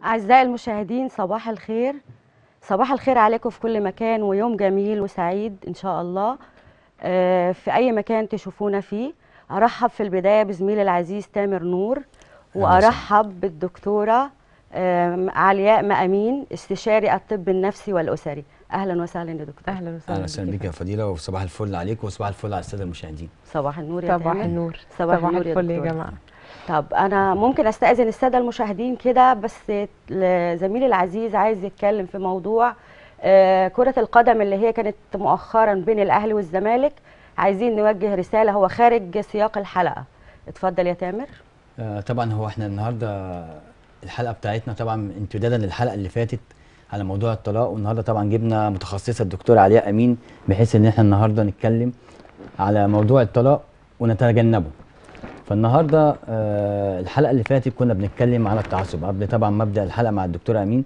أعزائي المشاهدين صباح الخير صباح الخير عليكم في كل مكان ويوم جميل وسعيد إن شاء الله آه، في أي مكان تشوفونا فيه أرحب في البداية بزميلي العزيز تامر نور وأرحب بالدكتورة آم، علياء مأمين استشاري الطب النفسي والأسري أهلا وسهلا يا دكتور اهلا وسهلا اهلا وسهلا بيك يا فضيله وصباح الفل عليك وصباح الفل على الساده المشاهدين صباح النور يا صباح تامر. النور صباح صباح النور يا الفل يا دكتورة. جماعه طب انا ممكن استاذن الساده المشاهدين كده بس زميلي العزيز عايز يتكلم في موضوع آه، كره القدم اللي هي كانت مؤخرا بين الاهلي والزمالك عايزين نوجه رساله هو خارج سياق الحلقه اتفضل يا تامر آه طبعا هو احنا النهارده الحلقه بتاعتنا طبعا امتدادا للحلقه اللي فاتت على موضوع الطلاق والنهارده طبعا جبنا متخصصه الدكتوره علياء امين بحيث ان احنا النهارده نتكلم على موضوع الطلاق ونتجنبه فالنهارده آه الحلقه اللي فاتت كنا بنتكلم على التعصب قبل طبعا مبدا الحلقه مع الدكتوره امين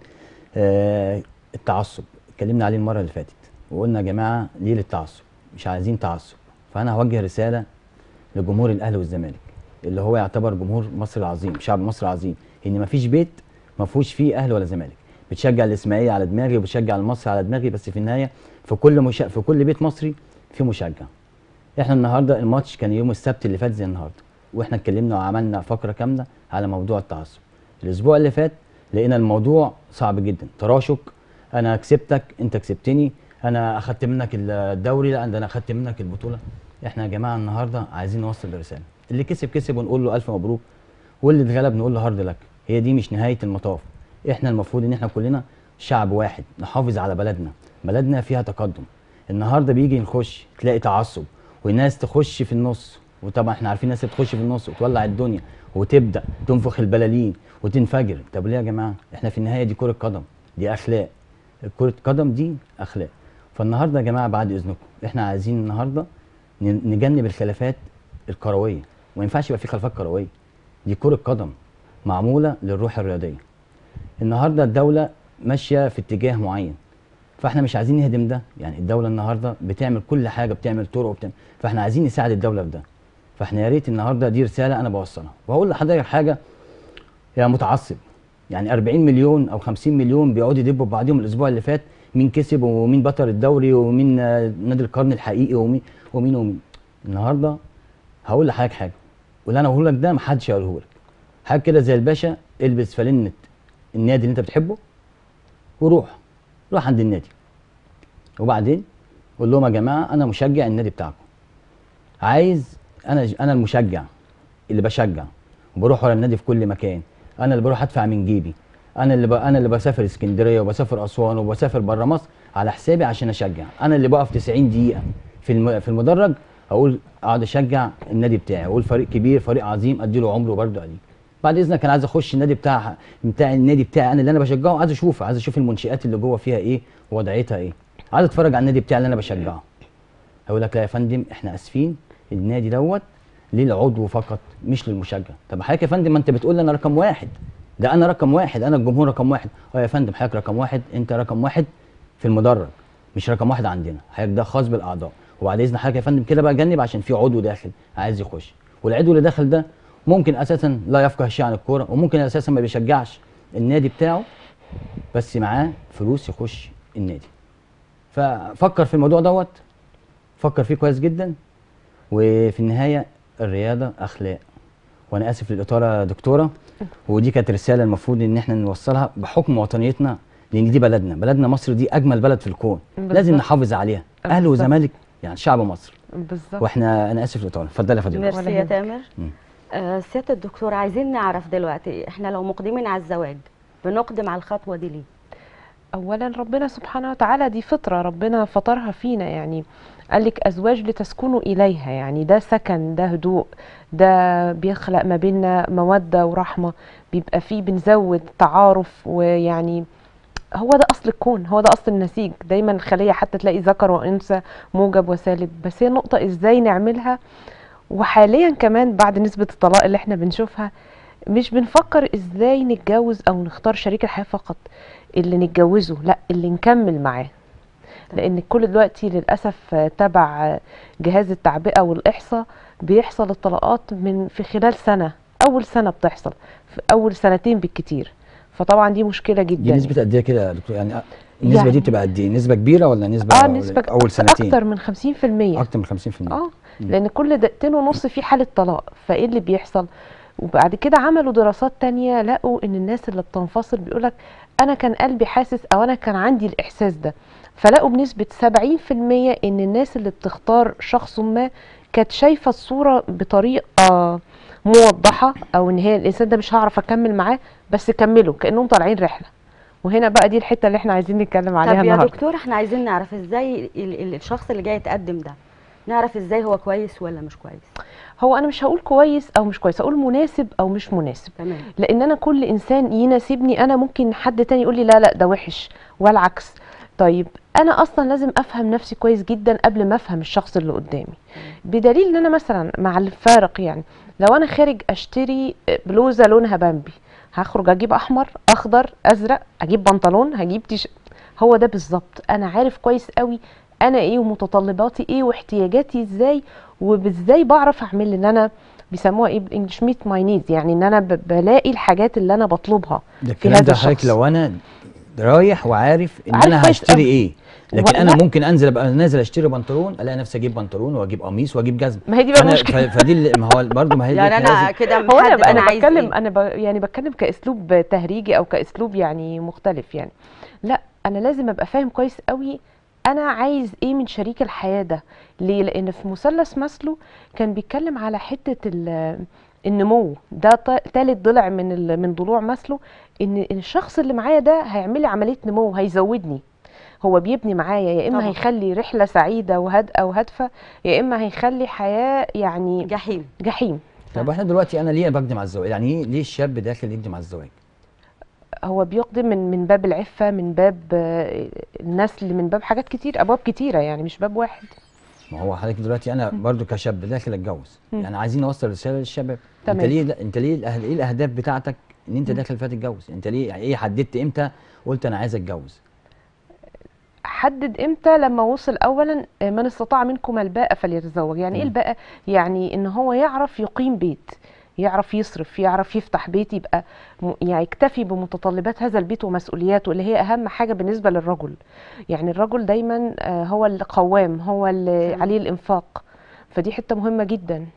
آه التعصب اتكلمنا عليه المره اللي فاتت وقلنا يا جماعه ليه للتعصب مش عايزين تعصب فانا هوجه رساله لجمهور الاهلي والزمالك اللي هو يعتبر جمهور مصر العظيم شعب مصر العظيم ان مفيش بيت ما فيهوش فيه اهلي ولا زمالك بتشجع الاسماعيليه على دماغي وبتشجع المصري على دماغي بس في النهايه في كل مش... في كل بيت مصري في مشجع احنا النهارده الماتش كان يوم السبت اللي فات زي النهارده واحنا اتكلمنا وعملنا فقره كامله على موضوع التعصب الاسبوع اللي فات لقينا الموضوع صعب جدا تراشق انا كسبتك انت كسبتني انا اخدت منك الدوري لا ده انا اخدت منك البطوله احنا يا جماعه النهارده عايزين نوصل الرساله اللي كسب كسب ونقول له الف مبروك واللي اتغلب نقول له هارد لك هي دي مش نهايه المطاف احنا المفروض ان احنا كلنا شعب واحد نحافظ على بلدنا بلدنا فيها تقدم النهارده بيجي نخش تلاقي تعصب وناس تخش في النص وطبعا احنا عارفين ناس بتخش في النص وتولع الدنيا وتبدا تنفخ البلالين وتنفجر طب ليه يا جماعه احنا في النهايه دي كره قدم دي اخلاق كره قدم دي اخلاق فالنهارده يا جماعه بعد اذنكم احنا عايزين النهارده ن- نجنب الخلافات الكرويه وما ينفعش يبقى في خلافات كرويه دي كره قدم معموله للروح الرياضيه النهارده الدوله ماشيه في اتجاه معين فاحنا مش عايزين نهدم ده يعني الدوله النهارده بتعمل كل حاجه بتعمل طرق وبتعمل فاحنا عايزين نساعد الدوله في ده فاحنا يا ريت النهارده دي رساله انا بوصلها وهقول لحضرتك حاجه يا متعصب يعني 40 مليون او 50 مليون بيقعدوا يدبوا ببعضهم الاسبوع اللي فات مين كسب ومين بطل الدوري ومين آه، نادي القرن الحقيقي ومين ومين ومين النهارده هقول لحضرتك حاجه واللي انا هقوله لك ده محدش هيقوله لك حاجه كده زي الباشا البس فانلة النادي اللي انت بتحبه وروح روح عند النادي وبعدين قول لهم يا جماعه انا مشجع النادي بتاعكم عايز انا انا المشجع اللي بشجع وبروح ورا النادي في كل مكان انا اللي بروح ادفع من جيبي انا اللي ب... انا اللي بسافر اسكندريه وبسافر اسوان وبسافر بره مصر على حسابي عشان اشجع انا اللي بقف 90 دقيقه في الم... في المدرج اقول اقعد اشجع النادي بتاعي اقول فريق كبير فريق عظيم اديله عمره برده اديه بعد اذنك انا عايز اخش النادي بتاع بتاع النادي بتاعي انا اللي انا بشجعه عايز اشوفه عايز اشوف المنشات اللي جوه فيها ايه ووضعيتها ايه عايز اتفرج على النادي بتاعي اللي انا بشجعه هيقول لك لا يا فندم احنا اسفين النادي دوت للعضو فقط مش للمشجع طب حضرتك يا فندم ما انت بتقول لي انا رقم واحد ده انا رقم واحد انا الجمهور رقم واحد اه يا فندم حضرتك رقم واحد انت رقم واحد في المدرج مش رقم واحد عندنا حضرتك ده خاص بالاعضاء وبعد اذن حضرتك يا فندم كده بقى جنب عشان في عضو داخل عايز يخش والعضو اللي داخل ده ممكن اساسا لا يفقه شيء عن الكوره وممكن اساسا ما بيشجعش النادي بتاعه بس معاه فلوس يخش النادي ففكر في الموضوع دوت فكر فيه كويس جدا وفي النهايه الرياضه اخلاق وانا اسف للاطاله يا دكتوره ودي كانت رساله المفروض ان احنا نوصلها بحكم وطنيتنا لان دي بلدنا بلدنا مصر دي اجمل بلد في الكون لازم بالظبط. نحافظ عليها اهلي بالظبط. وزمالك يعني شعب مصر بالظبط واحنا انا اسف للاطاله اتفضلي يا فضيله ميرسي ولا يا يهمك. تامر مم. آه سياده الدكتور عايزين نعرف دلوقتي احنا لو مقدمين على الزواج بنقدم على الخطوه دي ليه اولا ربنا سبحانه وتعالى دي فطره ربنا فطرها فينا يعني قال لك ازواج لتسكنوا اليها يعني ده سكن ده هدوء ده بيخلق ما بيننا موده ورحمه بيبقى فيه بنزود تعارف ويعني هو ده اصل الكون هو ده اصل النسيج دايما الخليه حتى تلاقي ذكر وانثى موجب وسالب بس هي نقطه ازاي نعملها وحاليا كمان بعد نسبه الطلاق اللي احنا بنشوفها مش بنفكر ازاي نتجوز او نختار شريك الحياه فقط اللي نتجوزه لا اللي نكمل معاه لان كل دلوقتي للاسف آه، تبع آه، جهاز التعبئه والاحصاء بيحصل الطلاقات من في خلال سنه اول سنه بتحصل في اول سنتين بالكتير فطبعا دي مشكله جدا دي نسبه قد ايه كده يا دكتور يعني النسبه يعني- دي بتبقى قد ايه نسبه كبيره ولا نسبه اه نسبه اول سنتين اكتر من 50% اكتر من 50% اه لان كل دقيقتين ونص في حاله طلاق فايه اللي بيحصل وبعد كده عملوا دراسات تانية لقوا ان الناس اللي بتنفصل بيقولك انا كان قلبي حاسس او انا كان عندي الاحساس ده فلقوا بنسبة 70% ان الناس اللي بتختار شخص ما كانت شايفة الصورة بطريقة موضحة او ان هي الانسان ده مش هعرف اكمل معاه بس كملوا كانهم طالعين رحلة وهنا بقى دي الحتة اللي احنا عايزين نتكلم عليها طب يا النهارده دكتور احنا عايزين نعرف ازاي ال- ال- الشخص اللي جاي يتقدم ده نعرف ازاي هو كويس ولا مش كويس هو انا مش هقول كويس او مش كويس هقول مناسب او مش مناسب تمام لان انا كل انسان يناسبني انا ممكن حد تاني يقول لي لا لا ده وحش والعكس طيب انا اصلا لازم افهم نفسي كويس جدا قبل ما افهم الشخص اللي قدامي بدليل ان انا مثلا مع الفارق يعني لو انا خارج اشتري بلوزه لونها بامبي هخرج اجيب احمر اخضر ازرق اجيب بنطلون هجيب تيش هو ده بالظبط انا عارف كويس قوي انا ايه ومتطلباتي ايه واحتياجاتي ازاي وازاي بعرف اعمل ان انا بيسموها ايه بالانجلش ميت ماي نيدز يعني ان انا ب- بلاقي الحاجات اللي انا بطلبها ده في الكلام هذا ده حضرتك الشخص. لو انا رايح وعارف ان عارف انا كويس هشتري أوي. ايه لكن و- انا لا. ممكن انزل ابقى نازل اشتري بنطلون الاقي نفسي اجيب بنطلون واجيب قميص واجيب جزمه ما هي دي بقى فأنا- المشكله ف- فدي اللي- ما هو برضه ما هي دي يعني إحنا انا لازم- كده هو انا محدد بقى انا عايز بتكلم إيه. انا ب... يعني بتكلم كاسلوب تهريجي او كاسلوب يعني مختلف يعني لا انا لازم ابقى فاهم كويس قوي انا عايز ايه من شريك الحياه ده ليه لان في مثلث ماسلو كان بيتكلم على حته ال- النمو ده ط- تالت ضلع من ال... من ضلوع ماسلو ان إن الشخص اللي معايا ده هيعمل لي عمليه نمو هيزودني هو بيبني معايا يا اما طبعا. هيخلي رحله سعيده وهادئه وهادفه يا اما هيخلي حياه يعني جحيم جحيم طب احنا دلوقتي انا ليه بقدم على الزواج يعني ايه ليه الشاب داخل يقدم على الزواج هو بيقدم من من باب العفة من باب آه، النسل من باب حاجات كتير أبواب كتيرة يعني مش باب واحد ما هو حضرتك دلوقتي انا برضو كشاب داخل اتجوز مم. يعني عايزين نوصل رساله للشباب انت تمام. ليه لا انت ليه الأهد... ايه الاهداف بتاعتك ان انت داخل فات تتجوز انت ليه يعني ايه حددت امتى قلت انا عايز اتجوز حدد امتى لما وصل اولا آه، من استطاع منكم الباءة فليتزوج يعني ايه مم. الباءة يعني ان هو يعرف يقيم بيت يعرف يصرف يعرف يفتح بيت يبقى م- يعني يكتفي بمتطلبات هذا البيت ومسؤولياته اللي هي اهم حاجة بالنسبة للرجل يعني الرجل دايما آه، هو القوام هو اللي تمام. عليه الانفاق فدي حتة مهمة جدا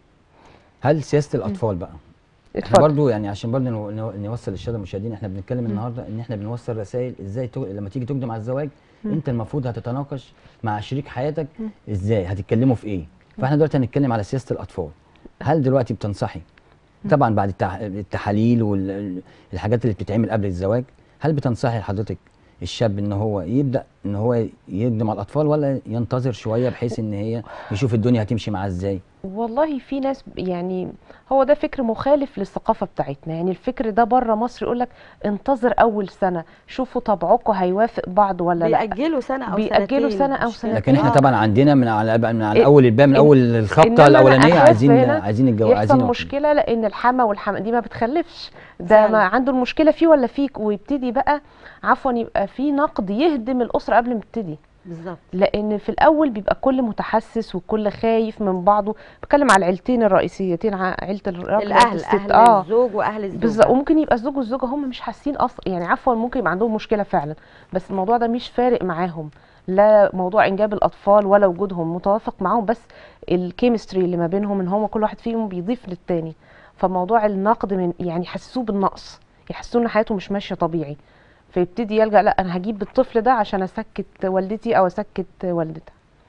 هل سياسه الاطفال بقى احنا اتفضل برضو يعني عشان برضو نو- نو- نوصل للساده المشاهدين احنا بنتكلم النهارده ان احنا بنوصل رسائل ازاي تو... لما تيجي تقدم على الزواج مم. انت المفروض هتتناقش مع شريك حياتك ازاي هتتكلموا في ايه فاحنا دلوقتي هنتكلم على سياسه الاطفال هل دلوقتي بتنصحي طبعا بعد التح... التحاليل والحاجات اللي بتتعمل قبل الزواج هل بتنصحي حضرتك الشاب ان هو يبدا ان هو يقدم على الاطفال ولا ينتظر شويه بحيث ان هي يشوف الدنيا هتمشي معاه ازاي والله في ناس ب- يعني هو ده فكر مخالف للثقافة بتاعتنا يعني الفكر ده بره مصر يقولك انتظر أول سنة شوفوا طبعكم هيوافق بعض ولا لا بيأجلوا سنة أو بيأجلوا سنتين سنة أو مش سنتين. لكن احنا آه. طبعا عندنا من على من على إيه- اول الباب من إن- اول الخبطه إنما أنا الاولانيه أخاف عايزين هنا عايزين الجو يحصل عايزين مشكلة لأن الحما والحما دي ما بتخلفش ده فعلا. ما عنده المشكلة فيه ولا فيك ويبتدي بقى عفوا يبقى في نقد يهدم الأسرة قبل ما تبتدي بالظبط لان في الاول بيبقى كل متحسس والكل خايف من بعضه بتكلم على العيلتين الرئيسيتين ع- عيله الراجل وعيلة الأهل الست أهل اه الزوج وأهل الزوجة بالظبط وممكن يبقى الزوج والزوجه هم مش حاسين اصلا يعني عفوا ممكن يبقى عندهم مشكله فعلا بس الموضوع ده مش فارق معاهم لا موضوع انجاب الاطفال ولا وجودهم متوافق معاهم بس الكيمستري اللي ما بينهم ان هو كل واحد فيهم بيضيف للتاني فموضوع النقد من يعني يحسسوه بالنقص يحسسوه ان حياته مش ماشيه طبيعي فيبتدي يلجأ لا انا هجيب الطفل ده عشان اسكت والدتي او اسكت والدتها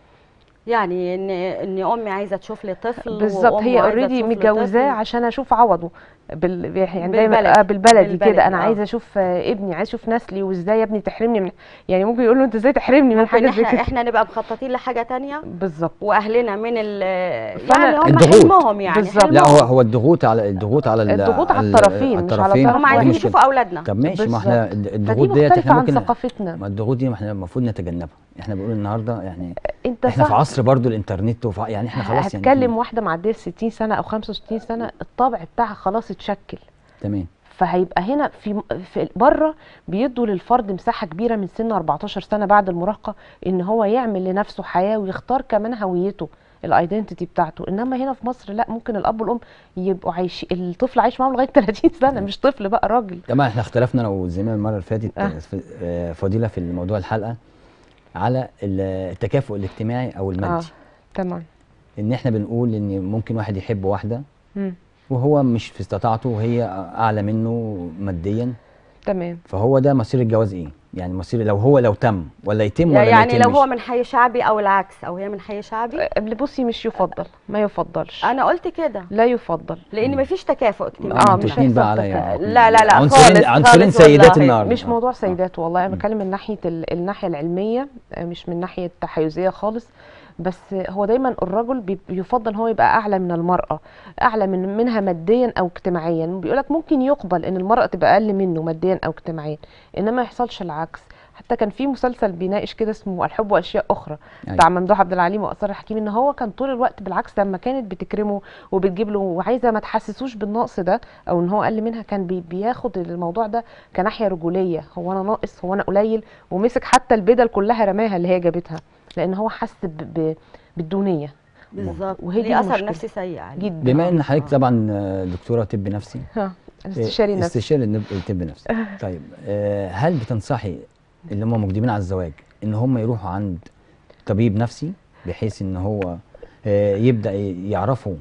يعني ان ان امي عايزه تشوف لي طفل بالظبط وأمه هي عايزة اوريدي تشوف لي متجوزاه طفل. عشان اشوف عوضه بال... يعني دايما بالبلدي. آه بالبلدي, بالبلدي، كده انا آه. عايزه اشوف آه ابني عايزه اشوف نسلي وازاي يا ابني تحرمني من يعني ممكن يقول له انت ازاي تحرمني من ممكن حاجه زي احنا كده احنا نبقى مخططين لحاجه تانية بالظبط واهلنا من ال فأنا- يعني هم الضغوط. حلمهم يعني بالظبط. لا هو حلمهم. هو الضغوط على الضغوط على ال- الضغوط على ال- الطرفين، مش على الطرفين طرف هم واحد. عايزين دي يشوفوا مشكلة. اولادنا طب ماشي ما احنا بالظبط. الد- فدي الضغوط ديت مختلفه احنا عن ممكن ثقافتنا ما الضغوط دي احنا المفروض نتجنبها احنا بنقول النهارده يعني انت احنا في صح عصر برضو الانترنت وفي يعني احنا خلاص يعني هتكلم واحده معديه 60 سنه او 65 سنه الطبع بتاعها خلاص اتشكل تمام فهيبقى هنا في في بره بيدوا للفرد مساحه كبيره من سن 14 سنه بعد المراهقه ان هو يعمل لنفسه حياه ويختار كمان هويته الايدنتيتي بتاعته انما هنا في مصر لا ممكن الاب والام يبقوا عايشين الطفل عايش معاهم لغايه 30 سنه مش طفل بقى راجل طبعا احنا اختلفنا انا وزميل المره اللي فاتت آه. في- آه، فضيله في موضوع الحلقه على ال- التكافؤ الاجتماعي او اه المادي تمام ان احنا بنقول ان ممكن واحد يحب واحده مم. وهو مش في استطاعته وهي اعلى منه ماديا تمام فهو ده مصير الجواز ايه يعني مصير لو هو لو تم ولا يتم ولا ما يعني لو يتمش هو من حي شعبي او العكس او هي من حي شعبي اللي بصي مش يفضل ما يفضلش انا قلت كده لا يفضل لان مفيش تكافؤ اجتماعي آه، انتوا مش اتنين بقى هيحصل عليا تكافؤ. لا، لا، لا، عنصرين خالص، عنصرين خالص سيدات والله. النهارده مش موضوع آه. سيدات والله انا مم. بتكلم من ناحيه ال- الناحيه العلميه آه، مش من ناحيه تحيزيه خالص بس هو دايما الرجل بي- يفضل هو يبقى اعلى من المراه اعلى من منها ماديا او اجتماعيا بيقولك ممكن يقبل ان المراه تبقى اقل منه ماديا او اجتماعيا انما ما يحصلش العكس حتى كان في مسلسل بيناقش كده اسمه الحب واشياء اخرى أيوة. بتاع ممدوح عبد العليم واسرار الحكيم ان هو كان طول الوقت بالعكس لما كانت بتكرمه وبتجيب له وعايزه ما تحسسوش بالنقص ده او ان هو اقل منها كان بي بياخد الموضوع ده كناحيه رجوليه هو انا ناقص هو انا قليل ومسك حتى البدل كلها رماها اللي هي جابتها لان هو حس ب- ب- بالدونيه بالظبط وهي دي ليه اثر المشكلة. نفسي سيء عليه جدا بما ان حضرتك طبعا آه، دكتوره طب نفسي ها استشاري نفسي استشاري النب- الطب نفسي طيب آه، هل بتنصحي اللي هم مقدمين على الزواج ان هم يروحوا عند طبيب نفسي بحيث ان هو آه، يبدا ي- يعرفوا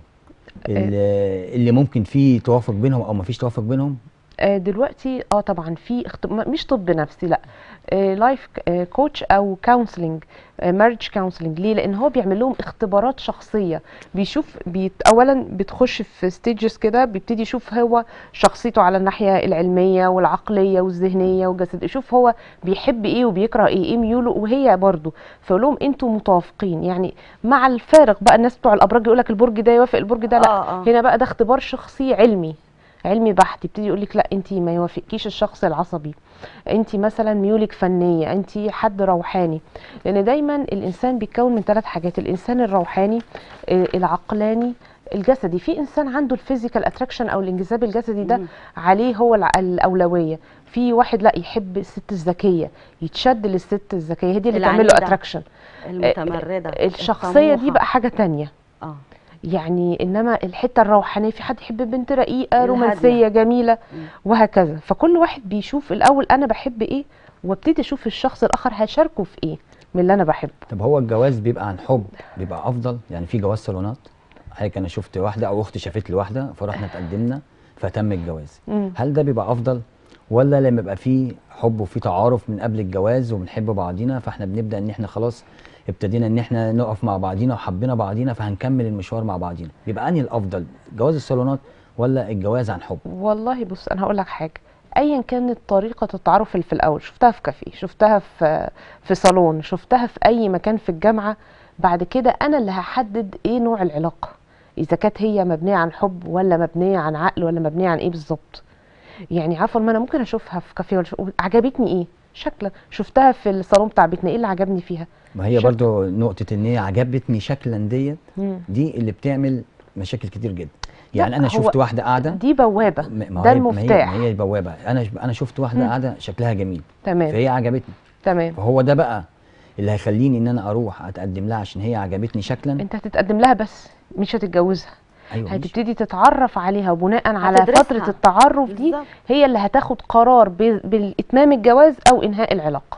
ال- اللي ممكن فيه توافق بينهم او ما فيش توافق بينهم آه، دلوقتي اه طبعا في اخت... م- مش طب نفسي لا لايف كوتش او كونسلنج مارج كونسلنج ليه لان هو بيعمل لهم اختبارات شخصيه بيشوف بيت... اولا بتخش في ستيجز كده بيبتدي يشوف هو شخصيته على الناحيه العلميه والعقليه والذهنيه والجسد يشوف هو بيحب ايه وبيكره ايه ايه ميوله وهي برضه فيقول لهم انتوا متوافقين يعني مع الفارق بقى الناس بتوع الابراج يقول لك البرج ده يوافق البرج ده لا آه، آه. هنا بقى ده اختبار شخصي علمي علمي بحت يبتدي يقول لك لا انت ما يوافقكيش الشخص العصبي انت مثلا ميولك فنيه انت حد روحاني لان دايما الانسان بيتكون من ثلاث حاجات الانسان الروحاني آه، العقلاني الجسدي في انسان عنده الفيزيكال اتراكشن او الانجذاب الجسدي ده مم. عليه هو الع- الاولويه في واحد لا يحب الست الذكيه يتشد للست الذكيه هي دي اللي تعمل له العنيدة. اتراكشن المتمرده الشخصيه دي الطموحة. بقى حاجه تانية اه يعني انما الحته الروحانيه في حد يحب بنت رقيقه الهادية. رومانسيه جميله مم. وهكذا فكل واحد بيشوف الاول انا بحب ايه وابتدي اشوف الشخص الاخر هشاركه في ايه من اللي انا بحبه طب هو الجواز بيبقى عن حب بيبقى افضل يعني في جواز صالونات حضرتك انا شفت واحده او اختي شافت لي واحده فرحنا اتقدمنا فتم الجواز مم. هل ده بيبقى افضل ولا لما يبقى فيه حب وفيه تعارف من قبل الجواز وبنحب بعضينا فاحنا بنبدا ان احنا خلاص ابتدينا ان احنا نقف مع بعضينا وحبينا بعضينا فهنكمل المشوار مع بعضينا بيبقى انهي الافضل جواز الصالونات ولا الجواز عن حب والله بص انا هقول لك حاجه ايا كانت طريقه التعارف اللي في الاول شفتها في كافيه شفتها في في صالون شفتها في اي مكان في الجامعه بعد كده انا اللي هحدد ايه نوع العلاقه اذا كانت هي مبنيه عن حب ولا مبنيه عن عقل ولا مبنيه عن ايه بالظبط يعني عارفه ما انا ممكن اشوفها في كافيه ولا شو- عجبتني ايه شكلا شفتها في الصالون بتاع بيتنا ايه اللي عجبني فيها ما هي شكل. برضو نقطه ان هي عجبتني شكلا ديت مم. دي اللي بتعمل مشاكل كتير جدا يعني لا، انا هو شفت واحده قاعده دي بوابه م- ما ده هي- ما هي- المفتاح ما هي البوابه انا انا شفت واحده مم. قاعده شكلها جميل تمام فهي عجبتني تمام فهو ده بقى اللي هيخليني ان انا اروح اتقدم لها عشان هي عجبتني شكلا انت هتتقدم لها بس مش هتتجوزها ايوه ماشي. هتبتدي تتعرف عليها وبناء على هتدرسها. فترة التعرف دي بالظبط. هي اللي هتاخد قرار ب- بالإتمام الجواز أو إنهاء العلاقة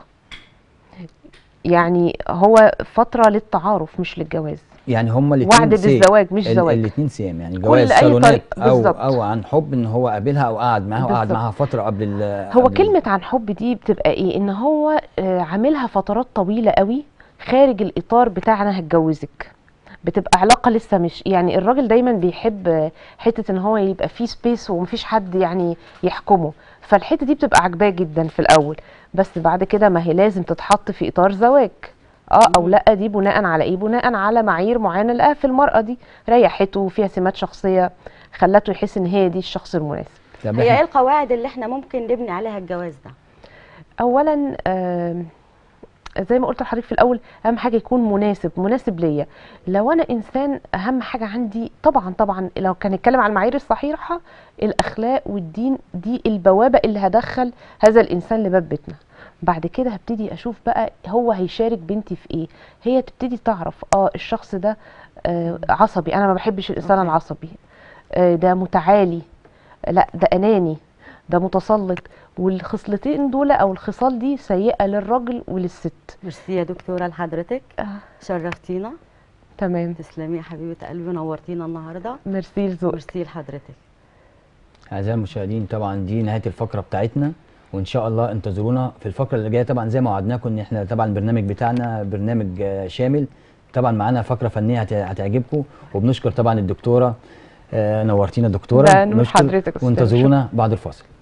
يعني هو فترة للتعارف مش للجواز يعني هما الاثنين وعد بالزواج مش زواج الاثنين سيام يعني جواز أي صالونات طريق- او بالظبط. او عن حب ان هو قابلها او قعد معاها وقعد بالظبط. معاها فتره قبل ال هو قبل ال- كلمة عن حب دي بتبقى إيه إن هو آه، عاملها فترات طويلة قوي خارج الإطار بتاع أنا هتجوزك بتبقى علاقة لسه مش يعني الراجل دايما بيحب آه، حتة ان هو يبقى فيه سبيس ومفيش حد يعني يحكمه فالحتة دي بتبقى عاجباه جدا في الأول بس بعد كده ما هي لازم تتحط في إطار زواج اه او لا دي بناء على ايه بناء على معايير معينه لقاها في المراه دي ريحته وفيها سمات شخصيه خلته يحس ان هي دي الشخص المناسب طب هي إحنا- ايه القواعد اللي احنا ممكن نبني عليها الجواز ده اولا آم، زي ما قلت لحضرتك في الاول اهم حاجه يكون مناسب مناسب ليا لو انا انسان اهم حاجه عندي طبعا طبعا لو كان نتكلم على المعايير الصحيحه الاخلاق والدين دي البوابه اللي هدخل هذا الانسان لباب بيتنا بعد كده هبتدي اشوف بقى هو هيشارك بنتي في ايه هي تبتدي تعرف اه الشخص ده آه، عصبي انا ما بحبش الانسان أوكي. العصبي آه، ده متعالي لا ده اناني ده متسلط والخصلتين دول او الخصال دي سيئه للراجل وللست ميرسي يا دكتوره لحضرتك آه، شرفتينا تمام تسلمي يا حبيبه قلبي نورتينا النهارده ميرسي لذوقك ميرسي لحضرتك اعزائي المشاهدين طبعا دي نهايه الفقره بتاعتنا وان شاء الله انتظرونا في الفقره اللي جايه طبعا زي ما وعدناكم ان احنا طبعا البرنامج بتاعنا برنامج آه، شامل طبعا معانا فقره فنيه هت- هتعجبكم وبنشكر طبعا الدكتوره آه، نورتينا دكتوره ده نور نشكر حضرتك يا أستاذ. وانتظرونا بعد الفاصل